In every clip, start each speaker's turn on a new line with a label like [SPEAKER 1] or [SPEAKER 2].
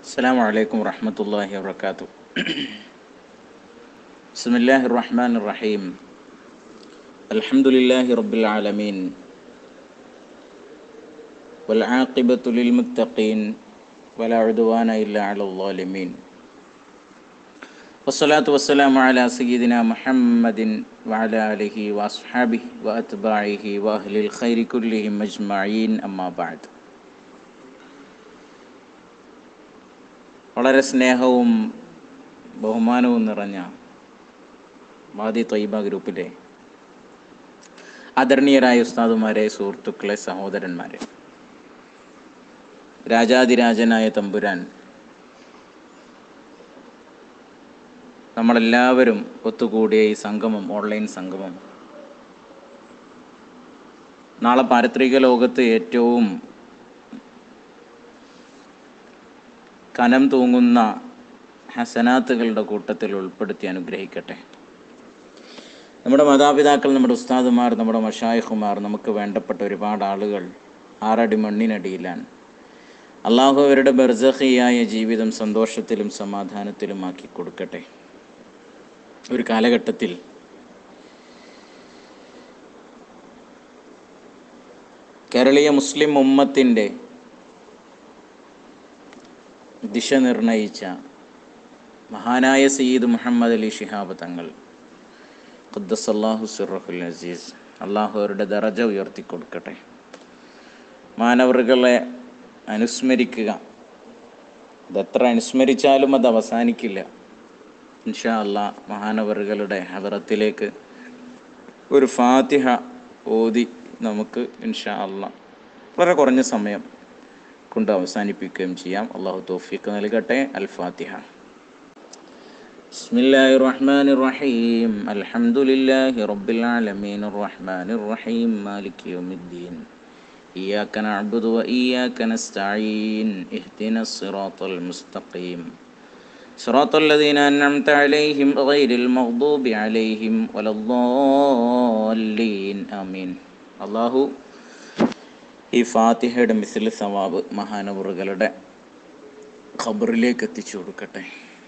[SPEAKER 1] السلام عليكم ورحمة الله وبركاته بسم الله الرحمن الرحيم الحمد لله رب العالمين والعاقبة للمتقين ولا عدوان إلا على الظالمين والصلاة والسلام على سيدنا محمد وعلى آله وأصحابه وأتباعه وأهل الخير كلهم أجمعين أما بعد വളരെ സ്നേഹവും ബഹുമാനവും നിറഞ്ഞ വാദി തൊയ്ബ ഗ്രൂപ്പിലെ ആദരണീയരായ ഉസ്താദുമാരെ സുഹൃത്തുക്കളെ സഹോദരന്മാരെ രാജാതിരാജനായ തമ്പുരാൻ നമ്മളെല്ലാവരും ഒത്തുകൂടിയ ഈ സംഗമം ഓൺലൈൻ സംഗമം നാളെ പാരത്രിക ലോകത്ത് ഏറ്റവും കനം തൂങ്ങുന്ന ഹസനാത്തുകളുടെ കൂട്ടത്തിൽ ഉൾപ്പെടുത്തി അനുഗ്രഹിക്കട്ടെ നമ്മുടെ മാതാപിതാക്കൾ നമ്മുടെ ഉസ്താദുമാർ നമ്മുടെ മഷായിഖുമാർ നമുക്ക് വേണ്ടപ്പെട്ട ഒരുപാട് ആളുകൾ ആറടി മണ്ണിനടിയിലാണ് അള്ളാഹു അവരുടെ ബർസഹിയായ ജീവിതം സന്തോഷത്തിലും സമാധാനത്തിലും ആക്കി കൊടുക്കട്ടെ ഒരു കാലഘട്ടത്തിൽ കേരളീയ മുസ്ലിം ഉമ്മത്തിൻ്റെ ദിശ നിർണയിച്ച മഹാനായ സയ്യിദ് മുഹമ്മദ് അലി ഷിഹാബ് തങ്ങൾ ഖുദ്ദസല്ലാഹു സിറഹുൽ അസീസ് അള്ളാഹു അവരുടെ ദറജ ഉയർത്തി കൊടുക്കട്ടെ മാനവറുകളെ അനുസ്മരിക്കുക ഇതെത്ര അനുസ്മരിച്ചാലും അത് അവസാനിക്കില്ല ഇൻഷാ അല്ലാ മഹാനവറുകളുടെ ഹദറത്തിലേക്ക് ഒരു ഫാത്തിഹ ഓതി നമുക്ക് ഇൻഷാ അല്ലാ വളരെ കുറഞ്ഞ സമയം കൊണ്ട് അവസാനിപ്പിക്കുകയും ചെയ്യാം അള്ളാഹു തോഫിക്ക് നൽകട്ടെ അൽ ഫാത്തിഹ بسم الله الرحمن الرحيم الحمد لله رب العالمين الرحمن الرحيم مالك يوم الدين إياك نعبد وإياك نستعين اهدنا الصراط المستقيم صراط الذين أنعمت عليهم غير المغضوب عليهم ولا الضالين آمين الله ഈ ഫാത്തിഹയുടെ മിസിൽ സവാബ് മഹാനവറുകളുടെ ഖബറിലേക്ക് എത്തിച്ചു കൊടുക്കട്ടെ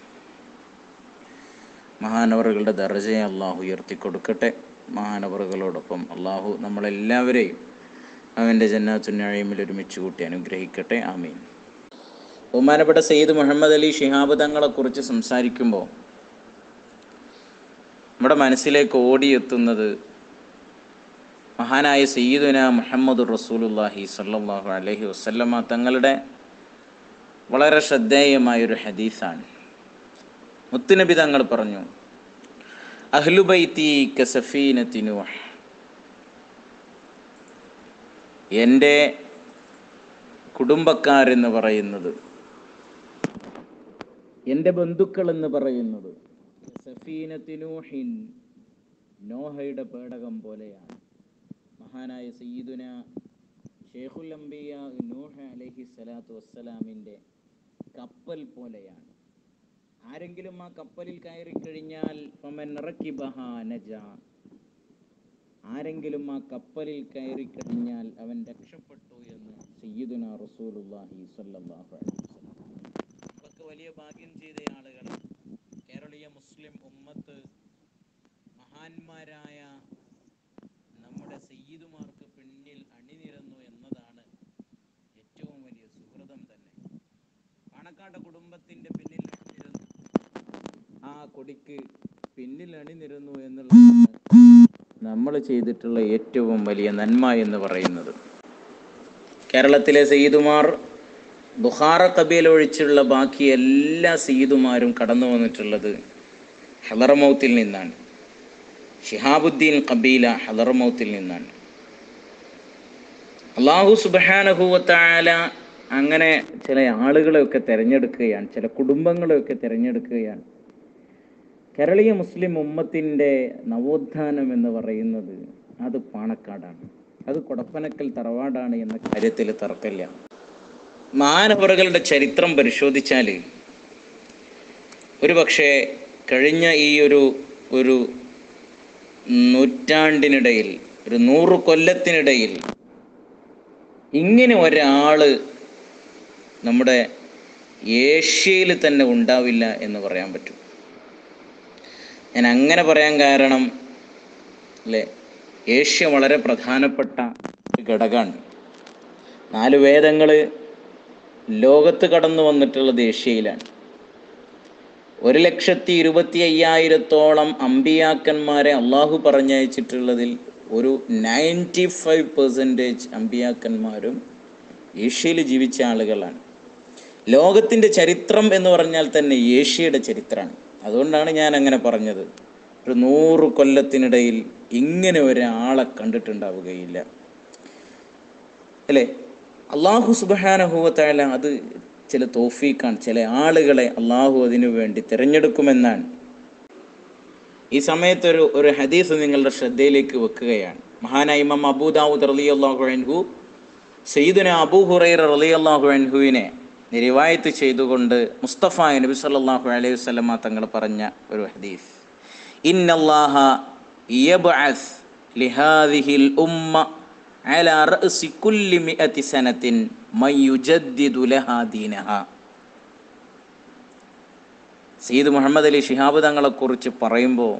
[SPEAKER 1] മഹാനവറുകളുടെ ദർജയെ അള്ളാഹു ഉയർത്തി കൊടുക്കട്ടെ മഹാനവറുകളോടൊപ്പം അള്ളാഹു നമ്മളെല്ലാവരെയും അവൻ്റെ ജന്നാത്തുന്നഴയിമിൽ ഒരുമിച്ച് കൂട്ടി അനുഗ്രഹിക്കട്ടെ ആമീൻ ബഹുമാനപ്പെട്ട സയ്യിദ് മുഹമ്മദ് അലി ഷിഹാബ് തങ്ങളെക്കുറിച്ച് സംസാരിക്കുമ്പോൾ നമ്മുടെ മനസ്സിലേക്ക് ഓടിയെത്തുന്നത് മഹാനായ സയ്യിദുന മുഹമ്മദ് റസൂലുല്ലാഹി സല്ലാഹു അലഹി വസ്ല്ലമ്മ തങ്ങളുടെ വളരെ ശ്രദ്ധേയമായൊരു ഹദീസാണ് മുത്തുനബി തങ്ങൾ പറഞ്ഞു അഹ്ലുബൈത്തി കസഫീനത്തിനൂഹ് എൻ്റെ കുടുംബക്കാരെന്ന് പറയുന്നത് എൻ്റെ ബന്ധുക്കൾ എന്ന് പറയുന്നത് സഫീനത്തിനൂഹിൻ നോഹയുടെ പേടകം പോലെയാണ് മഹാനായ സയ്യിദുന ഷേഖുൽ അംബിയ നൂഹ അലൈഹി സ്വലാത്തു വസ്സലാമിൻ്റെ കപ്പൽ പോലെയാണ് ആരെങ്കിലും ആ കപ്പലിൽ കയറി കഴിഞ്ഞാൽ നജ ആരെങ്കിലും ആ കപ്പലിൽ കയറി കഴിഞ്ഞാൽ അവൻ രക്ഷപ്പെട്ടു എന്ന് സയ്യിദുന റസൂലുള്ളാഹി സ്വല്ലല്ലാഹു അലൈഹി വസല്ലം നമ്മളൊക്കെ വലിയ ഭാഗ്യം ചെയ്ത ആളുകൾ കേരളീയ മുസ്ലിം ഉമ്മത്ത് മഹാന്മാരായ നമ്മുടെ സയ്യിദുമാർക്ക് പിന്നിൽ അണിനിരന്നു എന്നതാണ് ഏറ്റവും വലിയ സുഹൃതം തന്നെ പാണക്കാട് കുടുംബത്തിന്റെ പിന്നിൽ അണിനിരന്നു ആ കൊടിക്ക് പിന്നിൽ അണിനിരന്നു എന്നുള്ളതാണ് നമ്മൾ ചെയ്തിട്ടുള്ള ഏറ്റവും വലിയ നന്മ എന്ന് പറയുന്നത് കേരളത്തിലെ സയ്യിദുമാർ ബുഹാറ കബീൽ ഒഴിച്ചുള്ള ബാക്കി എല്ലാ സയ്യിദുമാരും കടന്നു വന്നിട്ടുള്ളത് ഹലറമൗത്തിൽ നിന്നാണ് ഷിഹാബുദ്ദീൻ കബീല ഹദർമൗത്തിൽ നിന്നാണ് അള്ളാഹു സുബാനഹുവത്താല അങ്ങനെ ചില ആളുകളെയൊക്കെ തിരഞ്ഞെടുക്കുകയാണ് ചില കുടുംബങ്ങളെയൊക്കെ തിരഞ്ഞെടുക്കുകയാണ് കേരളീയ മുസ്ലിം ഉമ്മത്തിൻ്റെ നവോത്ഥാനം എന്ന് പറയുന്നത് അത് പാണക്കാടാണ് അത് കൊടപ്പനക്കൽ തറവാടാണ് എന്ന കാര്യത്തിൽ തർക്കമില്ല മാനവറുകളുടെ ചരിത്രം പരിശോധിച്ചാൽ ഒരു പക്ഷേ കഴിഞ്ഞ ഈ ഒരു ഒരു നൂറ്റാണ്ടിനിടയിൽ ഒരു നൂറ് കൊല്ലത്തിനിടയിൽ ഇങ്ങനെ ഒരാള് നമ്മുടെ ഏഷ്യയിൽ തന്നെ ഉണ്ടാവില്ല എന്ന് പറയാൻ പറ്റും ഞാൻ അങ്ങനെ പറയാൻ കാരണം അല്ലേ ഏഷ്യ വളരെ പ്രധാനപ്പെട്ട ഒരു ഘടകമാണ് നാല് വേദങ്ങൾ ലോകത്ത് കടന്നു വന്നിട്ടുള്ളത് ഏഷ്യയിലാണ് ഒരു ലക്ഷത്തി ഇരുപത്തി അയ്യായിരത്തോളം അമ്പിയാക്കന്മാരെ അള്ളാഹു പറഞ്ഞയച്ചിട്ടുള്ളതിൽ ഒരു നയൻറ്റി ഫൈവ് പെർസെൻറ്റേജ് അമ്പിയാക്കന്മാരും ഏഷ്യയിൽ ജീവിച്ച ആളുകളാണ് ലോകത്തിൻ്റെ ചരിത്രം എന്ന് പറഞ്ഞാൽ തന്നെ ഏഷ്യയുടെ ചരിത്രമാണ് അതുകൊണ്ടാണ് ഞാൻ അങ്ങനെ പറഞ്ഞത് ഒരു നൂറ് കൊല്ലത്തിനിടയിൽ ഇങ്ങനെ ഒരാളെ കണ്ടിട്ടുണ്ടാവുകയില്ല അല്ലേ അള്ളാഹു സുബാനഹുവത്തായ അത് ചില തോഫീക്കാണ് ചില ആളുകളെ അള്ളാഹു അതിനു വേണ്ടി തിരഞ്ഞെടുക്കുമെന്നാണ് ഈ സമയത്ത് ഒരു ഒരു ഹദീസ് നിങ്ങളുടെ ശ്രദ്ധയിലേക്ക് വെക്കുകയാണ് മഹാനായ ഇമാം അബൂദാവൂദ് റലി അള്ളാഹു അൻഹു സയ്യിദുന അബൂ ഹുറൈറ റലി അള്ളാഹു അൻഹുവിനെ റിവായത്ത് ചെയ്തുകൊണ്ട് മുസ്തഫ നബി സല്ലല്ലാഹു അലൈഹി വസല്ലമ തങ്ങൾ പറഞ്ഞ ഒരു ഹദീസ് ഇന്നല്ലാഹ യബ്അസ് ലിഹാദിഹിൽ ഉമ്മ അലാ റഅസി കുല്ലി മിഅതി സനത്തിൻ മൻ യുജദ്ദിദു ലഹാ ദീനഹാ സയ്യിദ് മുഹമ്മദ് അലി ശിഹാബ് തങ്ങളെക്കുറിച്ച് പറയുമ്പോൾ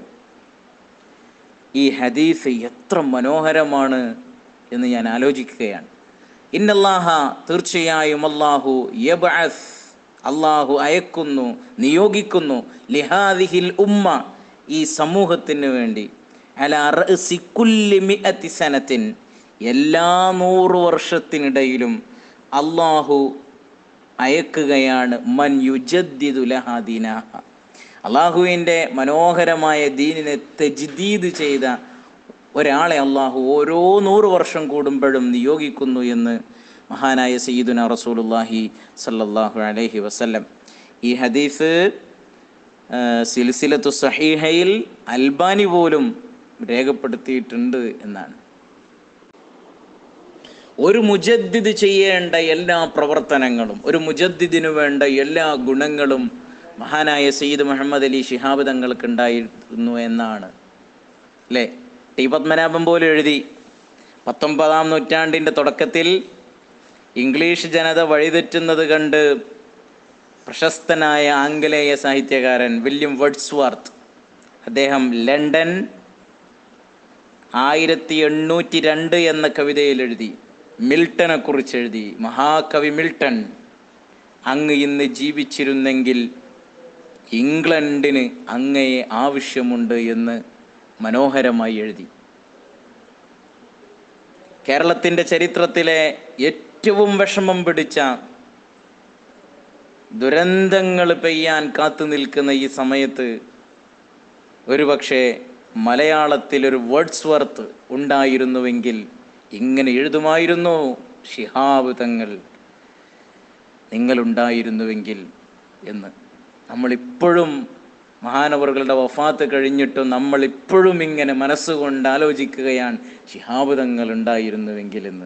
[SPEAKER 1] ഈ ഹദീസ് എത്ര മനോഹരമാണ് എന്ന് ഞാൻ ആലോചിക്കുകയാണ് ഇന്നല്ലാഹ തീർച്ചയായും അള്ളാഹു യബ്അസ് അള്ളാഹു അയക്കുന്നു നിയോഗിക്കുന്നു ലിഹാദിഹിൽ ഉമ്മ ഈ സമൂഹത്തിന് വേണ്ടി അല റഅസി കുല്ലി മിഅത്തി സനത്തിൻ എല്ലാ നൂറ് വർഷത്തിനിടയിലും അള്ളാഹു അയക്കുകയാണ് മൻ യുജദ്ദിദു ലഹാ ദീനഹ അള്ളാഹുവിൻ്റെ മനോഹരമായ ദീനിനെ തെജ്ദീദ് ചെയ്ത ഒരാളെ അള്ളാഹു ഓരോ നൂറ് വർഷം കൂടുമ്പോഴും നിയോഗിക്കുന്നു എന്ന് മഹാനായ സയ്യിദുന റസൂലുല്ലാഹി സല്ലല്ലാഹു അലൈഹി വസല്ലം ഈ ഹദീസ് ആ, സിൽസിലത്തു സഹീഹയിൽ അൽബാനി പോലും രേഖപ്പെടുത്തിയിട്ടുണ്ട് എന്നാണ് ഒരു മുജദ്ദിദ് ചെയ്യേണ്ട എല്ലാ പ്രവർത്തനങ്ങളും ഒരു മുജദ്ദിദിനു വേണ്ട എല്ലാ ഗുണങ്ങളും മഹാനായ സയ്യിദ് മുഹമ്മദ് അലി ശിഹാബ് തങ്ങൾക്ക് ഉണ്ടായിരുന്നു എന്നാണ് അല്ലേ ടി പത്മനാഭൻ പോലും എഴുതി പത്തൊമ്പതാം നൂറ്റാണ്ടിൻ്റെ തുടക്കത്തിൽ ഇംഗ്ലീഷ് ജനത വഴിതെറ്റുന്നത് കണ്ട് പ്രശസ്തനായ ആംഗലേയ സാഹിത്യകാരൻ വില്യം വേർഡ്സ്വർത്ത് അദ്ദേഹം ലണ്ടൻ ആയിരത്തി എണ്ണൂറ്റി രണ്ട് എന്ന കവിതയിൽ എഴുതി മിൽട്ടനെ കുറിച്ച് എഴുതി മഹാകവി മിൽട്ടൺ അങ്ങ് ഇന്ന് ജീവിച്ചിരുന്നെങ്കിൽ ഇംഗ്ലണ്ടിന് അങ്ങയെ ആവശ്യമുണ്ട് എന്ന് മനോഹരമായി എഴുതി കേരളത്തിൻ്റെ ചരിത്രത്തിലെ ഏറ്റവും വിഷമം പിടിച്ച ദുരന്തങ്ങൾ പെയ്യാൻ കാത്തു നിൽക്കുന്ന ഈ സമയത്ത് ഒരുപക്ഷെ മലയാളത്തിൽ ഒരു വേർഡ്സ് വർത്ത് ഉണ്ടായിരുന്നുവെങ്കിൽ ഇങ്ങനെ എഴുതുമായിരുന്നു ഷിഹാബ് തങ്ങൾ നിങ്ങളുണ്ടായിരുന്നുവെങ്കിൽ എന്ന് നമ്മളിപ്പോഴും മഹാനവറുകളുടെ വഫാത്ത് കഴിഞ്ഞിട്ടും നമ്മളിപ്പോഴും ഇങ്ങനെ മനസ്സുകൊണ്ട് ആലോചിക്കുകയാണ് ഷിഹാബ് തങ്ങൾ ഉണ്ടായിരുന്നുവെങ്കിൽ എന്ന്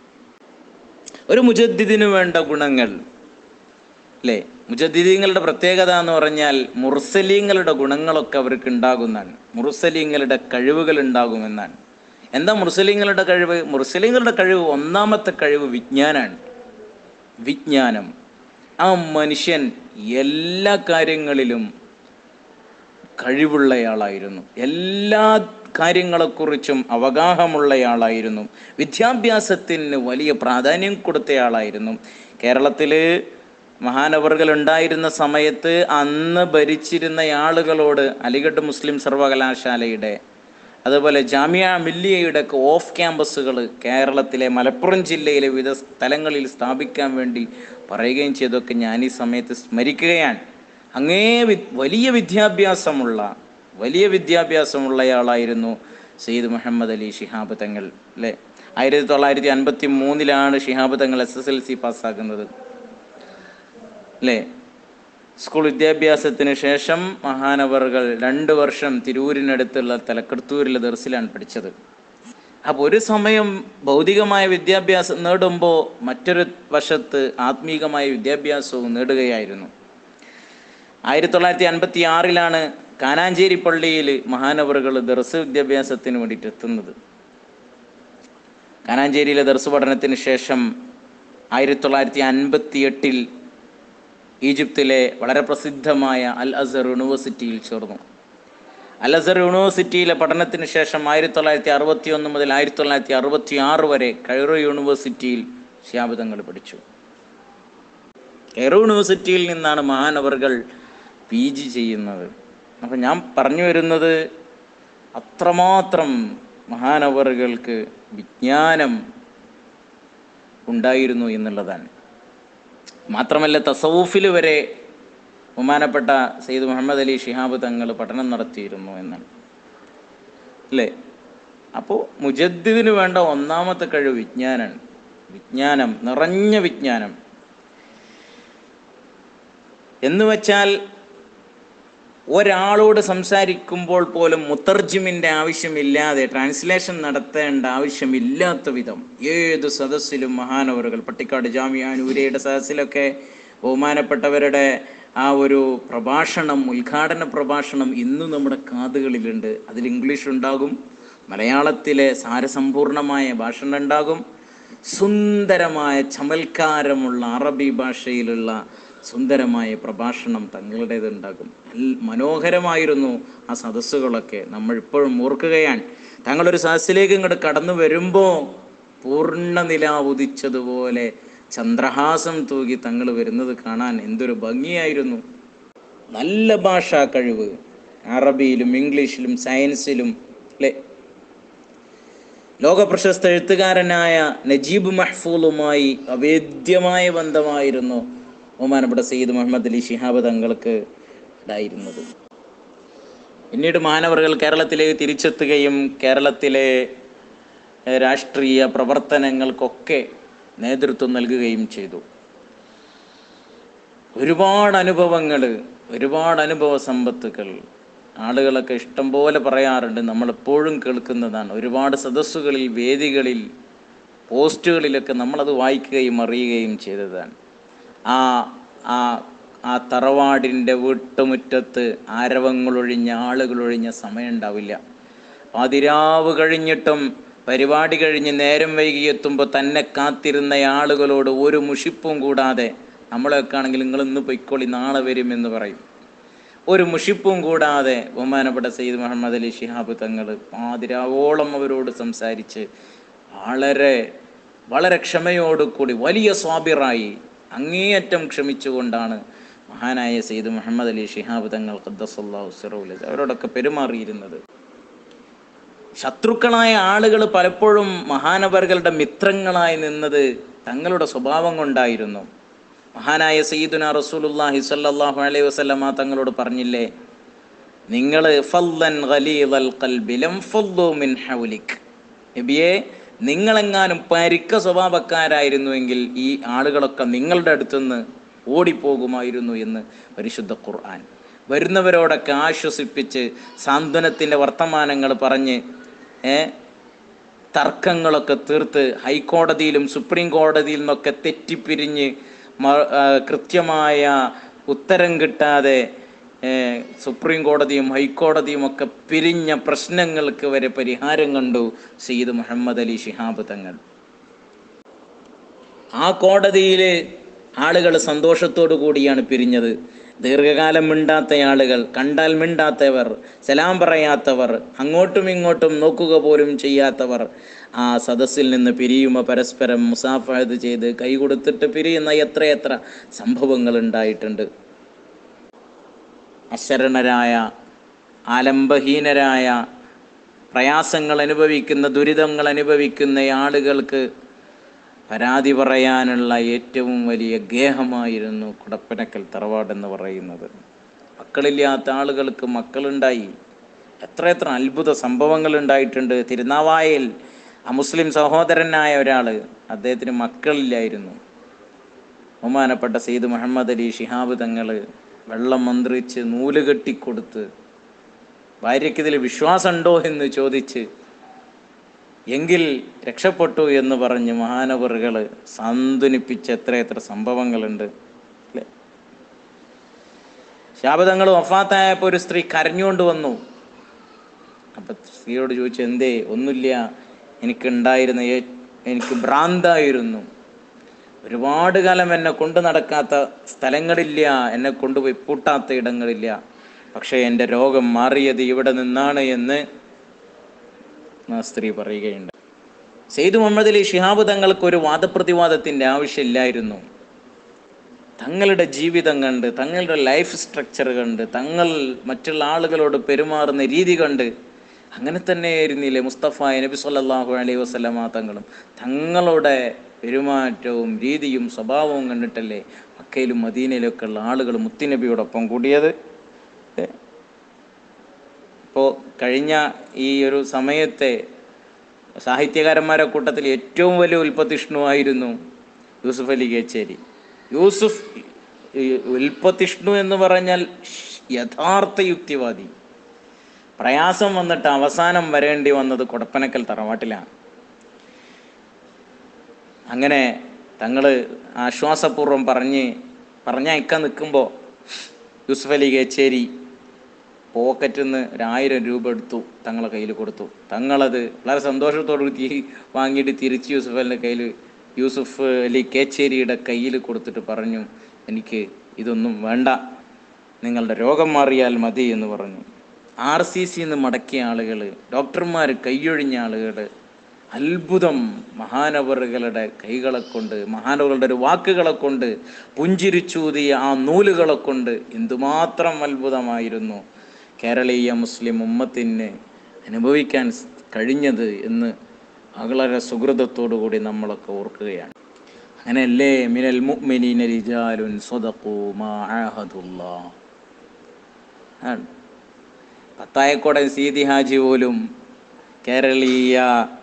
[SPEAKER 1] ഒരു മുജദ്ദിദിന് വേണ്ട ഗുണങ്ങൾ അല്ലേ മുജദ്ദിദീങ്ങളുടെ പ്രത്യേകത എന്ന് പറഞ്ഞാൽ മുർസലീങ്ങളുടെ ഗുണങ്ങളൊക്കെ അവർക്ക് ഉണ്ടാകുന്നതാണ് മുർസലീങ്ങളുടെ കഴിവുകൾ ഉണ്ടാകുമെന്നാണ് എന്താ മുർസലീങ്ങളുടെ കഴിവ് മുർസലീങ്ങളുടെ കഴിവ് ഒന്നാമത്തെ കഴിവ് വിജ്ഞാനാണ് വിജ്ഞാനം ആ മനുഷ്യൻ എല്ലാ കാര്യങ്ങളിലും കഴിവുള്ളയാളായിരുന്നു എല്ലാ കാര്യങ്ങളെക്കുറിച്ചും അവഗാഹമുള്ളയാളായിരുന്നു വിദ്യാഭ്യാസത്തിന് വലിയ പ്രാധാന്യം കൊടുത്തയാളായിരുന്നു കേരളത്തിൽ മഹാനവറുകൾ ഉണ്ടായിരുന്ന സമയത്ത് അന്ന് ഭരിച്ചിരുന്ന ആളുകളോട് അലിഗഡ് മുസ്ലിം സർവകലാശാലയുടെ അതുപോലെ ജാമ്യ മില്ലിയയുടെ ഒക്കെ ഓഫ് ക്യാമ്പസുകൾ കേരളത്തിലെ മലപ്പുറം ജില്ലയിലെ വിവിധ സ്ഥലങ്ങളിൽ സ്ഥാപിക്കാൻ വേണ്ടി പറയുകയും ചെയ്തൊക്കെ ഞാൻ ഈ സമയത്ത് സ്മരിക്കുകയാണ് അങ്ങേ വി വലിയ വിദ്യാഭ്യാസമുള്ള വലിയ വിദ്യാഭ്യാസമുള്ളയാളായിരുന്നു സയ്യിദ് മുഹമ്മദ് അലി ഷിഹാബ് തങ്ങൾ അല്ലേ ആയിരത്തി തൊള്ളായിരത്തി അൻപത്തി മൂന്നിലാണ് Shihab Thangal S S L C പാസ്സാക്കുന്നത് അല്ലേ സ്കൂൾ വിദ്യാഭ്യാസത്തിന് ശേഷം മഹാനവറുകൾ രണ്ട് വർഷം തിരൂരിനടുത്തുള്ള തലക്കടത്തൂരിലെ ദർസിലാണ് പഠിച്ചത് അപ്പോൾ ഒരു സമയം ഭൗതികമായ വിദ്യാഭ്യാസം നേടുമ്പോൾ മറ്റൊരു വശത്ത് ആത്മീകമായ വിദ്യാഭ്യാസവും നേടുകയായിരുന്നു ആയിരത്തി തൊള്ളായിരത്തി അൻപത്തി ആറിലാണ് കാനാഞ്ചേരി പള്ളിയിൽ മഹാനവറുകൾ ദർസ് വിദ്യാഭ്യാസത്തിന് വേണ്ടിയിട്ട് എത്തുന്നത് കാനാഞ്ചേരിയിലെ ദർസ് പഠനത്തിന് ശേഷം ആയിരത്തി തൊള്ളായിരത്തി അൻപത്തി എട്ടിൽ ഈജിപ്തിലെ വളരെ പ്രസിദ്ധമായ അൽ അസർ യൂണിവേഴ്സിറ്റിയിൽ ചേർന്നു അൽ അസർ യൂണിവേഴ്സിറ്റിയിലെ പഠനത്തിന് ശേഷം ആയിരത്തി തൊള്ളായിരത്തി അറുപത്തി ഒന്ന് മുതൽ ആയിരത്തി തൊള്ളായിരത്തി അറുപത്തി ആറ് വരെ കൈറോ യൂണിവേഴ്സിറ്റിയിൽ ശാബിതങ്ങൾ പഠിച്ചു കൈറോ യൂണിവേഴ്സിറ്റിയിൽ നിന്നാണ് മഹാനവറുകൾ പി ജി ചെയ്യുന്നത് അപ്പം ഞാൻ പറഞ്ഞു വരുന്നത് അത്രമാത്രം മഹാനവറുകൾക്ക് വിജ്ഞാനം ഉണ്ടായിരുന്നു എന്നുള്ളതാണ് മാത്രമല്ല തസവൂഫിൽ വരെ ബഹുമാനപ്പെട്ട സെയ്ദ് മുഹമ്മദ് അലി ഷിഹാബ് തങ്ങൾ പഠനം നടത്തിയിരുന്നു എന്നാണ് അല്ലേ അപ്പോൾ മുജദ്ദിദിന് വേണ്ട ഒന്നാമത്തെ കഴിവ് വിജ്ഞാനമാണ് വിജ്ഞാനം നിറഞ്ഞ വിജ്ഞാനം എന്ന് വെച്ചാൽ ഒരാളോട് സംസാരിക്കുമ്പോൾ പോലും മുത്തർജിമിൻ്റെ ആവശ്യമില്ലാതെ ട്രാൻസ്ലേഷൻ നടത്തേണ്ട ആവശ്യമില്ലാത്ത വിധം ഏത് സദസ്സിലും മഹാനവറുകൾ പട്ടിക്കാട് ജാമിയ നൂരയുടെ സദസ്സിലൊക്കെ ബഹുമാനപ്പെട്ടവരുടെ ആ ഒരു പ്രഭാഷണം ഉദ്ഘാടന പ്രഭാഷണം ഇന്നും നമ്മുടെ കാതുകളിലുണ്ട് അതിൽ ഇംഗ്ലീഷ് ഉണ്ടാകും മലയാളത്തിലെ സാരസമ്പൂർണമായ ഭാഷണം ഉണ്ടാകും സുന്ദരമായ ചമൽക്കാരമുള്ള അറബി ഭാഷയിലുള്ള സുന്ദരമായ പ്രഭാഷണം തങ്ങളുടേതുണ്ടാകും നല്ല മനോഹരമായിരുന്നു ആ സദസ്സുകളൊക്കെ നമ്മൾ ഇപ്പോഴും ഓർക്കുകയാണ് തങ്ങളൊരു സദസ്സിലേക്ക് ഇങ്ങോട്ട് കടന്നു വരുമ്പോൾ പൂർണ്ണ നില ഉദിച്ചതുപോലെ ചന്ദ്രഹാസം തൂകി തങ്ങൾ വരുന്നത് കാണാൻ എന്തൊരു ഭംഗിയായിരുന്നു നല്ല ഭാഷാ കഴിവ് അറബിയിലും ഇംഗ്ലീഷിലും സയൻസിലും അല്ലേ ലോകപ്രശസ്ത എഴുത്തുകാരനായ നജീബ് മഹ്ഫൂളുമായി അവേദ്യമായ ബന്ധമായിരുന്നു ബഹുമാനപ്പെട്ട സയ്യിദ് മുഹമ്മദ് അലി ശിഹാബ് തങ്ങൾക്ക് ഉണ്ടായിരുന്നത് പിന്നീട് മാനവറുകൾ കേരളത്തിലേക്ക് തിരിച്ചെത്തുകയും കേരളത്തിലെ ഏഹ്, രാഷ്ട്രീയ പ്രവർത്തനങ്ങൾക്കൊക്കെ നേതൃത്വം നൽകുകയും ചെയ്തു ഒരുപാട് അനുഭവങ്ങൾ ഒരുപാട് അനുഭവ സമ്പത്തുകൾ ആളുകളൊക്കെ ഇഷ്ടം പോലെ പറയാറുണ്ട് നമ്മളെപ്പോഴും കേൾക്കുന്നതാണ് ഒരുപാട് സദസ്സുകളിൽ വേദികളിൽ പോസ്റ്റുകളിലൊക്കെ നമ്മളത് വായിക്കുകയും അറിയുകയും ചെയ്തതാണ് ആ ആ ആ തറവാടിൻ്റെ വീട്ടുമുറ്റത്ത് ആരവങ്ങളൊഴിഞ്ഞ ആളുകളൊഴിഞ്ഞ സമയം ഉണ്ടാവില്ല പതിരാവ് കഴിഞ്ഞിട്ടും പരിപാടി കഴിഞ്ഞ് നേരം വൈകി എത്തുമ്പോൾ തന്നെ കാത്തിരുന്ന ആളുകളോട് ഒരു മുഷിപ്പും കൂടാതെ നമ്മളൊക്കെ ആണെങ്കിൽ നിങ്ങൾ ഇന്ന് പൊയ്ക്കോളി നാളെ വരും എന്ന് പറയും ഒരു മുഷിപ്പും കൂടാതെ ബഹുമാനപ്പെട്ട സയ്യിദ് മുഹമ്മദ് അലി ഷിഹാബ് തങ്ങൾ പാതിരാവോളം അവരോട് സംസാരിച്ച് വളരെ വളരെ ക്ഷമയോടുകൂടി വലിയ സ്വാബിറായി അങ്ങേയറ്റം ക്ഷമിച്ചുകൊണ്ടാണ് മഹാനായ സയ്യിദ് മുഹമ്മദ് അലി ഷിഹാബ് തങ്ങൾ ഖദ്ദസല്ലാഹു സിറൗലത് അവരോടൊക്കെ പെരുമാറിയിരുന്നത് ശത്രുക്കളായ ആളുകൾ പലപ്പോഴും മഹാനവറുകളുടെ മിത്രങ്ങളായി നിന്നത് തങ്ങളുടെ സ്വഭാവം കൊണ്ടായിരുന്നു മഹാനായ സയ്യിദുന റസൂലുല്ലാഹി സ്വല്ലല്ലാഹു അലൈഹി വസല്ലമ തങ്ങളോട് പറഞ്ഞില്ലേ നിങ്ങൾ ഫല്ലൻ ഖലീദൽ ഖൽബി ലം ഫല്ലു മിൻ ഹൗലിക് നബിയെ നിങ്ങളെങ്ങാനും പരിക്ക സ്വഭാവക്കാരായിരുന്നുവെങ്കിൽ ഈ ആളുകളൊക്കെ നിങ്ങളുടെ അടുത്തുനിന്ന് ഓടിപ്പോകുമായിരുന്നു എന്ന് പരിശുദ്ധ ഖുർആൻ വരുന്നവരോടൊക്കെ ആശ്വസിപ്പിച്ച് സാന്ത്വനത്തിൻ്റെ വർത്തമാനങ്ങൾ പറഞ്ഞ് ഏ തർക്കങ്ങളൊക്കെ തീർത്ത് ഹൈക്കോടതിയിലും സുപ്രീം കോടതിയിൽ നിന്നൊക്കെ തെറ്റിപ്പിരിഞ്ഞ് മ- ആ, കൃത്യമായ ഉത്തരം കിട്ടാതെ ഏ, സുപ്രീം കോടതിയും ഹൈക്കോടതിയും ഒക്കെ പിരിഞ്ഞ പ്രശ്നങ്ങൾക്ക് വരെ പരിഹാരം കണ്ടു സയ്യിദ് മുഹമ്മദ് അലി ശിഹാബ് തങ്ങൾ ആ കോടതിയിൽ ആളുകൾ സന്തോഷത്തോടു കൂടിയാണ് പിരിഞ്ഞത് ദീർഘകാലം മിണ്ടാത്ത ആളുകൾ കണ്ടാൽ മിണ്ടാത്തവർ സലാം പറയാത്തവർ അങ്ങോട്ടും ഇങ്ങോട്ടും നോക്കുക പോലും ചെയ്യാത്തവർ ആ സദസ്സിൽ നിന്ന് പിരിയുമ്പോൾ പരസ്പരം മുസാഫഹത് ചെയ്ത് കൈ കൊടുത്തിട്ട് പിരിയുന്ന എത്രയെത്ര സംഭവങ്ങൾ ഉണ്ടായിട്ടുണ്ട് അശരണരായ ആലംബഹീനരായ പ്രയാസങ്ങൾ അനുഭവിക്കുന്ന ദുരിതങ്ങൾ അനുഭവിക്കുന്ന ആളുകൾക്ക് പരാതി പറയാനുള്ള ഏറ്റവും വലിയ ഗേഹമായിരുന്നു കുടപ്പനക്കൽ തറവാടെന്ന് പറയുന്നത് മക്കളില്ലാത്ത ആളുകൾക്ക് മക്കളുണ്ടായി എത്രയെത്ര അത്ഭുത സംഭവങ്ങൾ ഉണ്ടായിട്ടുണ്ട് തിരുനാവായയിൽ ആ മുസ്ലിം സഹോദരനായ ഒരാൾ അദ്ദേഹത്തിന് മക്കളില്ലായിരുന്നു ബഹുമാനപ്പെട്ട സെയ്ദ് മുഹമ്മദ് അലി ഷിഹാബ് തങ്ങൾ വെള്ളം മന്ത്രിച്ച് നൂല് കെട്ടിക്കൊടുത്ത് ഭാര്യയ്ക്ക് ഇതിൽ വിശ്വാസമുണ്ടോ എന്ന് ചോദിച്ച് എങ്കിൽ രക്ഷപ്പെട്ടു എന്ന് പറഞ്ഞ് മഹാനവറുകൾ സാന്ത്വനിപ്പിച്ച എത്രയെത്ര സംഭവങ്ങളുണ്ട് അല്ലേ ശാപതങ്ങൾ വഫാത്തായപ്പോൾ ഒരു സ്ത്രീ കരഞ്ഞുകൊണ്ട് വന്നു അപ്പൊ സ്ത്രീയോട് ചോദിച്ചു എന്തേ ഒന്നുമില്ല എനിക്കുണ്ടായിരുന്ന ഏ- എനിക്ക് ഭ്രാന്തായിരുന്നു ഒരുപാട് കാലം എന്നെ കൊണ്ടു നടക്കാത്ത സ്ഥലങ്ങളില്ല എന്നെ കൊണ്ടുപോയി പൂട്ടാത്ത ഇടങ്ങളില്ല പക്ഷേ എൻ്റെ രോഗം മാറിയത് ഇവിടെ നിന്നാണ് എന്ന് ആ സ്ത്രീ പറയുകയുണ്ട് സെയ്ദ് മുഹമ്മദ് അലി ഷിഹാബ് തങ്ങൾക്ക് ഒരു വാദപ്രതിവാദത്തിൻ്റെ ആവശ്യമില്ലായിരുന്നു തങ്ങളുടെ ജീവിതം കണ്ട് തങ്ങളുടെ ലൈഫ് സ്ട്രക്ചർ കണ്ട് തങ്ങൾ മറ്റുള്ള ആളുകളോട് പെരുമാറുന്ന രീതി കണ്ട് അങ്ങനെ തന്നെയായിരുന്നില്ലേ മുസ്തഫ നബി സല്ലല്ലാഹു അലൈഹി വസല്ലമ തങ്ങളും തങ്ങളുടെ പെരുമാറ്റവും രീതിയും സ്വഭാവവും കണ്ടിട്ടല്ലേ മക്കയിലും മദീനയിലൊക്കെ ഉള്ള ആളുകൾ മുത്തുനബിയോടൊപ്പം കൂടിയത് ഇപ്പോൾ കഴിഞ്ഞ ഈ ഒരു സമയത്തെ സാഹിത്യകാരന്മാരെ കൂട്ടത്തിൽ ഏറ്റവും വലിയ ഉൽപ്പത്തിഷ്ണുവായിരുന്നു യൂസുഫ് അലി കേച്ചേരി യൂസുഫ് ഈ ഉൽപ്പത്തിഷ്ണു എന്ന് പറഞ്ഞാൽ യഥാർത്ഥ യുക്തിവാദി പ്രയാസം വന്നിട്ട് അവസാനം വരേണ്ടി വന്നത് കൊടപ്പനക്കൽ തറവാട്ടിലാണ് അങ്ങനെ തങ്ങൾ ആശ്വാസപൂർവ്വം പറഞ്ഞ് പറഞ്ഞയക്കാൻ നിൽക്കുമ്പോൾ യൂസുഫ് അലി കേച്ചേരി പോക്കറ്റിൽ നിന്ന് ഒരായിരം രൂപ എടുത്തു തങ്ങളെ കയ്യിൽ കൊടുത്തു തങ്ങളത് വളരെ സന്തോഷത്തോടു കൂടി വാങ്ങിയിട്ട് തിരിച്ച് യൂസുഫ് അലിൻ്റെ കയ്യിൽ യൂസുഫ് അലി കേച്ചേരിയുടെ കയ്യിൽ കൊടുത്തിട്ട് പറഞ്ഞു എനിക്ക് ഇതൊന്നും വേണ്ട നിങ്ങളുടെ രോഗം മാറിയാൽ മതി എന്ന് പറഞ്ഞു ആർ സി സിന്ന് മടക്കിയ ആളുകൾ ഡോക്ടർമാർ കൈയൊഴിഞ്ഞ ആളുകൾ അത്ഭുതം മഹാനവറുകളുടെ കൈകളെ കൊണ്ട് മഹാനവറുകളുടെ ഒരു വാക്കുകളെ കൊണ്ട് പുഞ്ചിരിച്ചൂതിയ ആ നൂലുകളെ കൊണ്ട് എന്തുമാത്രം അത്ഭുതമായിരുന്നു കേരളീയ മുസ്ലിം ഉമ്മത്തിന് അനുഭവിക്കാൻ സ് കഴിഞ്ഞത് എന്ന് വളരെ സുഹൃതത്തോടു കൂടി നമ്മളൊക്കെ ഓർക്കുകയാണ് അങ്ങനെയല്ലേ മിനൽ മുഅ്മിനീന റിജാലുൻ സ്വദഖൂ മാ ആഹദുല്ലാ ആണ് പത്തായക്കോടൻ സീതി ഹാജി പോലും കേരളീയ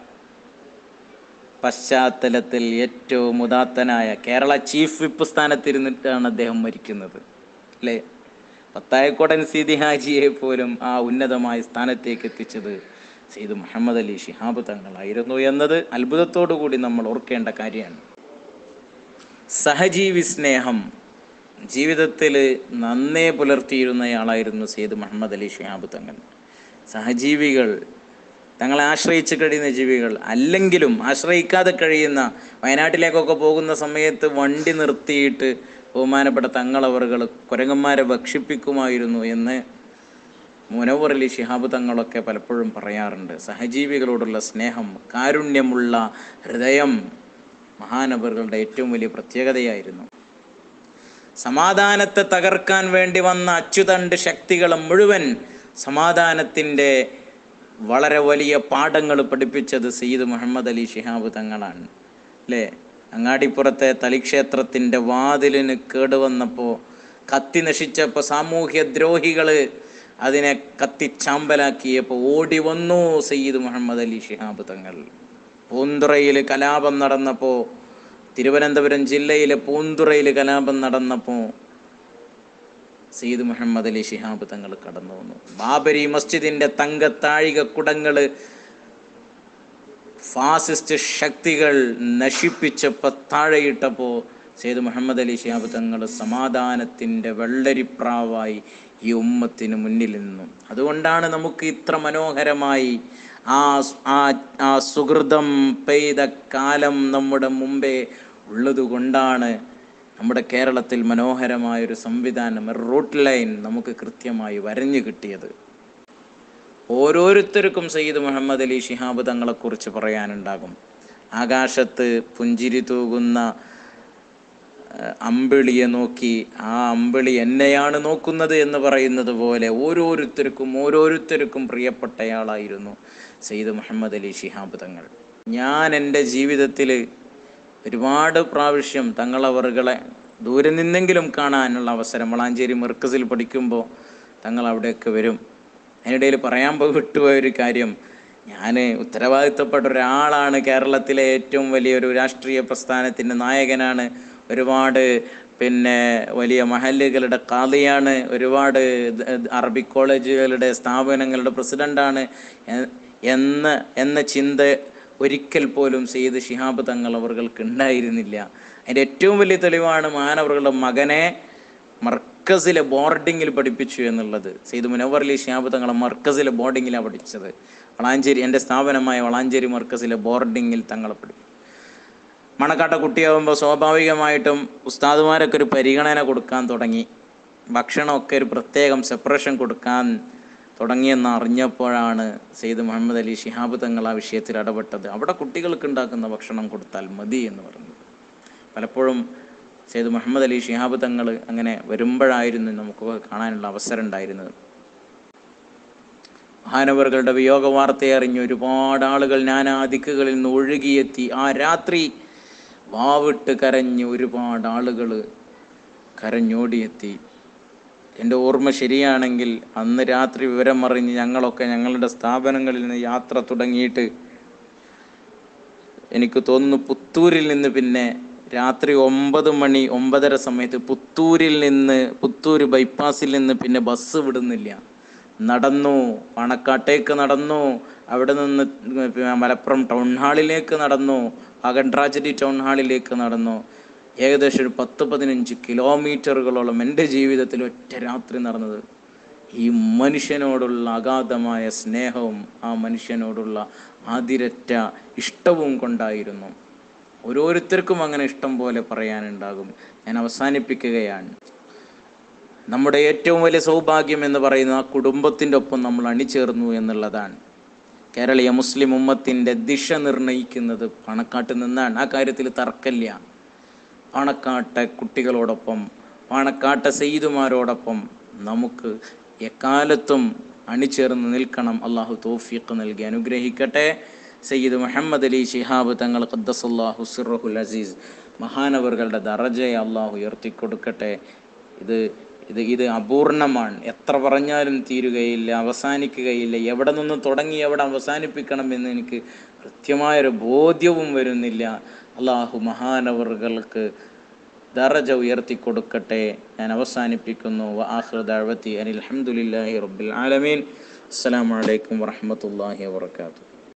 [SPEAKER 1] പശ്ചാത്തലത്തിൽ ഏറ്റവും ഉദാത്തനായ കേരള ചീഫ് വിപ്പ് സ്ഥാനത്തിരുന്നിട്ടാണ് അദ്ദേഹം മരിക്കുന്നത് അല്ലേ പത്തായക്കോടൻ സീതി ഹാജിയെ പോലും ആ ഉന്നതമായ സ്ഥാനത്തേക്ക് എത്തിച്ചത് സെയ്ദ് മുഹമ്മദ് അലി ഷിഹാബ് തങ്ങളായിരുന്നു എന്നത് അത്ഭുതത്തോടു കൂടി നമ്മൾ ഓർക്കേണ്ട കാര്യമാണ് സഹജീവി സ്നേഹം ജീവിതത്തിൽ നന്നേ പുലർത്തിയിരുന്നയാളായിരുന്നു സെയ്ദ് മുഹമ്മദ് അലി ഷിഹാബ് തങ്ങൾ സഹജീവികൾ തങ്ങളെ ആശ്രയിച്ച് കഴിയുന്ന ജീവികൾ അല്ലെങ്കിലും ആശ്രയിക്കാതെ കഴിയുന്ന വയനാട്ടിലേക്കൊക്കെ പോകുന്ന സമയത്ത് വണ്ടി നിർത്തിയിട്ട് ബഹുമാനപ്പെട്ട തങ്ങളവറുകൾ കുരങ്ങന്മാരെ ഭക്ഷിപ്പിക്കുമായിരുന്നു എന്ന് മുനവർ അലി ശിഹാബ് തങ്ങളൊക്കെ പലപ്പോഴും പറയാറുണ്ട് സഹജീവികളോടുള്ള സ്നേഹം കാരുണ്യമുള്ള ഹൃദയം മഹാനവറുകളുടെ ഏറ്റവും വലിയ പ്രത്യേകതയായിരുന്നു സമാധാനത്തെ തകർക്കാൻ വേണ്ടി വന്ന അച്ചുതണ്ട് ശക്തികളെ മുഴുവൻ സമാധാനത്തിൻ്റെ വളരെ വലിയ പാഠങ്ങൾ പഠിപ്പിച്ചത് സയ്യിദ് മുഹമ്മദ് അലി ഷിഹാബ് തങ്ങളാണ് അല്ലേ അങ്ങാടിപ്പുറത്തെ തളിക്ഷേത്രത്തിൻ്റെ വാതിലിന് കേടുവന്നപ്പോൾ കത്തി നശിച്ചപ്പോൾ സാമൂഹ്യ ദ്രോഹികൾ അതിനെ കത്തിച്ചാമ്പലാക്കിയപ്പോൾ ഓടി വന്നു സയ്യിദ് മുഹമ്മദ് അലി ഷിഹാബ് തങ്ങൾ പൂന്തുറയിൽ കലാപം നടന്നപ്പോൾ തിരുവനന്തപുരം ജില്ലയിലെ പൂന്തുറയിൽ കലാപം നടന്നപ്പോൾ സയ്യിദ് മുഹമ്മദ് അലി ഷിഹാബ് തങ്ങൾ കടന്നു വന്നു ബാബരി മസ്ജിദിന്റെ തങ്കത്താഴിക കുടങ്ങൾ ഫാസിസ്റ്റ് ശക്തികൾ നശിപ്പിച്ചപ്പോൾ താഴെയിട്ടപ്പോൾ സെയ്ദ് മുഹമ്മദ് അലി ഷിഹാബ് തങ്ങൾ സമാധാനത്തിൻ്റെ വെള്ളരിപ്രാവായി ഈ ഉമ്മത്തിന് മുന്നിൽ നിന്നു അതുകൊണ്ടാണ് നമുക്ക് ഇത്ര മനോഹരമായി ആ ആ ആ സുഹൃതം പെയ്ത കാലം നമ്മുടെ മുമ്പേ ഉള്ളതുകൊണ്ടാണ് നമ്മുടെ കേരളത്തിൽ മനോഹരമായൊരു സംവിധാനം ഒരു റൂട്ട് ലൈൻ നമുക്ക് കൃത്യമായി വരഞ്ഞു കിട്ടിയത് ഓരോരുത്തർക്കും സയ്യിദ് മുഹമ്മദ് അലി ഷിഹാബ് തങ്ങളെക്കുറിച്ച് പറയാനുണ്ടാകും ആകാശത്ത് പുഞ്ചിരി തൂകുന്ന ഏഹ്, അമ്പിളിയെ നോക്കി ആ അമ്പിളി എന്നെയാണ് നോക്കുന്നത് എന്ന് പറയുന്നത് പോലെ ഓരോരുത്തർക്കും ഓരോരുത്തർക്കും പ്രിയപ്പെട്ടയാളായിരുന്നു സയ്യിദ് മുഹമ്മദ് അലി ഷിഹാബ് തങ്ങൾ ഞാൻ എൻ്റെ ജീവിതത്തിൽ ഒരുപാട് പ്രാവശ്യം തങ്ങളവറുകളെ ദൂരെ നിന്നെങ്കിലും കാണാനുള്ള അവസരം വളാഞ്ചേരി മെർക്കസിൽ പഠിക്കുമ്പോൾ തങ്ങൾ അവിടെയൊക്കെ വരും അതിനിടയിൽ പറയാൻ പോയി വിട്ടുപോയ ഒരു കാര്യം ഞാൻ ഉത്തരവാദിത്തപ്പെട്ട ഒരാളാണ് കേരളത്തിലെ ഏറ്റവും വലിയൊരു രാഷ്ട്രീയ പ്രസ്ഥാനത്തിൻ്റെ നായകനാണ് ഒരുപാട് പിന്നെ വലിയ മഹല്ലുകളുടെ കാളിയാണ് ഒരുപാട് ദ- അറബിക് കോളേജുകളുടെ സ്ഥാപനങ്ങളുടെ പ്രസിഡൻ്റാണ് എ- എന്ന എന്ന ചിന്ത ഒരിക്കൽ പോലും സെയ്ദ് ഷിഹാബ് തങ്ങൾ അവർക്ക് ഉണ്ടായിരുന്നില്ല അതിൻ്റെ ഏറ്റവും വലിയ തെളിവാണ് മാനവറുകളുടെ മകനെ മർക്കസിലെ ബോർഡിങ്ങിൽ പഠിപ്പിച്ചു എന്നുള്ളത് സെയ്ദ് മുനവർ അലി ഷിഹാബ് തങ്ങളെ മർക്കസിലെ ബോർഡിങ്ങിലാണ് പഠിച്ചത് വളാഞ്ചേരി എൻ്റെ സ്ഥാപനമായ വളാഞ്ചേരി മർക്കസിലെ ബോർഡിങ്ങിൽ തങ്ങളെ പഠിപ്പിച്ചു മണക്കാട്ട കുട്ടിയാകുമ്പോൾ സ്വാഭാവികമായിട്ടും ഉസ്താദുമാരൊക്കെ ഒരു പരിഗണന കൊടുക്കാൻ തുടങ്ങി ഭക്ഷണമൊക്കെ ഒരു പ്രത്യേകം സെപ്പറേഷൻ കൊടുക്കാൻ തുടങ്ങിയെന്ന് അറിഞ്ഞപ്പോഴാണ് സെയ്ദ് മുഹമ്മദ് അലി ശിഹാബ് തങ്ങൾ ആ വിഷയത്തിൽ ഇടപെട്ടത് അവിടെ കുട്ടികൾക്ക് ഉണ്ടാക്കുന്ന ഭക്ഷണം കൊടുത്താൽ മതി എന്ന് പറഞ്ഞത് പലപ്പോഴും സെയ്ദ് മുഹമ്മദ് അലി ശിഹാബ് തങ്ങൾ അങ്ങനെ വരുമ്പോഴായിരുന്നു നമുക്ക് കാണാനുള്ള അവസരം ഉണ്ടായിരുന്നത് മഹാനവറുകളുടെ വിയോഗ വാർത്തയെ അറിഞ്ഞ് ഒരുപാട് ആളുകൾ നാനാ ദിക്കുകളിൽ നിന്ന് ഒഴുകിയെത്തി ആ രാത്രി വാവിട്ട് കരഞ്ഞ് ഒരുപാട് ആളുകൾ കരഞ്ഞോടിയെത്തി എൻ്റെ ഓർമ്മ ശരിയാണെങ്കിൽ അന്ന് രാത്രി വിവരം അറിഞ്ഞ് ഞങ്ങളൊക്കെ ഞങ്ങളുടെ സ്ഥാപനങ്ങളിൽ നിന്ന് യാത്ര തുടങ്ങിയിട്ട് എനിക്ക് തോന്നുന്നു പുത്തൂരിൽ നിന്ന് പിന്നെ രാത്രി ഒമ്പത് മണി ഒമ്പതര സമയത്ത് പുത്തൂരിൽ നിന്ന് പുത്തൂര് ബൈപ്പാസിൽ നിന്ന് പിന്നെ ബസ് വിടുന്നില്ല നടന്നു പണക്കാട്ടേക്ക് നടന്നു അവിടെ നിന്ന് മലപ്പുറം ടൗൺ ഹാളിലേക്ക് നടന്നു അകൻ ട്രാജഡി ടൗൺ ഹാളിലേക്ക് നടന്നു ഏകദേശം ഒരു പത്ത് പതിനഞ്ച് കിലോമീറ്ററുകളോളം എൻ്റെ ജീവിതത്തിൽ ഒറ്റ രാത്രി നടന്നത് ഈ മനുഷ്യനോടുള്ള അഗാധമായ സ്നേഹവും ആ മനുഷ്യനോടുള്ള അതിരറ്റ ഇഷ്ടവും കൊണ്ടായിരുന്നു ഓരോരുത്തർക്കും അങ്ങനെ ഇഷ്ടം പോലെ പറയാനുണ്ടാകും ഞാൻ അവസാനിപ്പിക്കുകയാണ് നമ്മുടെ ഏറ്റവും വലിയ സൗഭാഗ്യം എന്ന് പറയുന്നത് ആ കുടുംബത്തിൻ്റെ ഒപ്പം നമ്മൾ അണിചേർന്നു എന്നുള്ളതാണ് കേരളീയ മുസ്ലിം ഉമ്മത്തിൻ്റെ ദിശ നിർണയിക്കുന്നത് പണക്കാട്ട് നിന്നാണ് ആ കാര്യത്തിൽ തർക്കമില്ല പാണക്കാട്ടെ കുട്ടികളോടൊപ്പം പാണക്കാട്ടെ സെയ്തുമാരോടൊപ്പം നമുക്ക് എക്കാലത്തും അണിചേർന്ന് നിൽക്കണം അള്ളാഹു തോഫിക്ക് നൽകി അനുഗ്രഹിക്കട്ടെ സയ്യിദ് മുഹമ്മദ് അലി ശിഹാബ് തങ്ങൾ ഖദ്ദസല്ലാഹു സിറഹുൽ അസീസ് മഹാനവറുകളുടെ ദറജയെ അള്ളാഹു ഉയർത്തിക്കൊടുക്കട്ടെ ഇത് ഇത് ഇത് അപൂർണമാണ് എത്ര പറഞ്ഞാലും തീരുകയില്ല അവസാനിക്കുകയില്ല എവിടെ നിന്ന് തുടങ്ങി എവിടെ അവസാനിപ്പിക്കണം എന്ന് എനിക്ക് കൃത്യമായൊരു ബോധ്യവും വരുന്നില്ല അള്ളാഹു മഹാനവറുകൾക്ക് ദറജ ഉയർത്തി കൊടുക്കട്ടെ ഞാൻ അവസാനിപ്പിക്കുന്നു ആഖിർ ദഅവതി അനിൽ ഹംദുലില്ലാഹി റബ്ബിൽ ആലമീൻ അസ്സലാമു അലൈക്കും വറഹ്മത്തുള്ളാഹി വബറകാതുഹു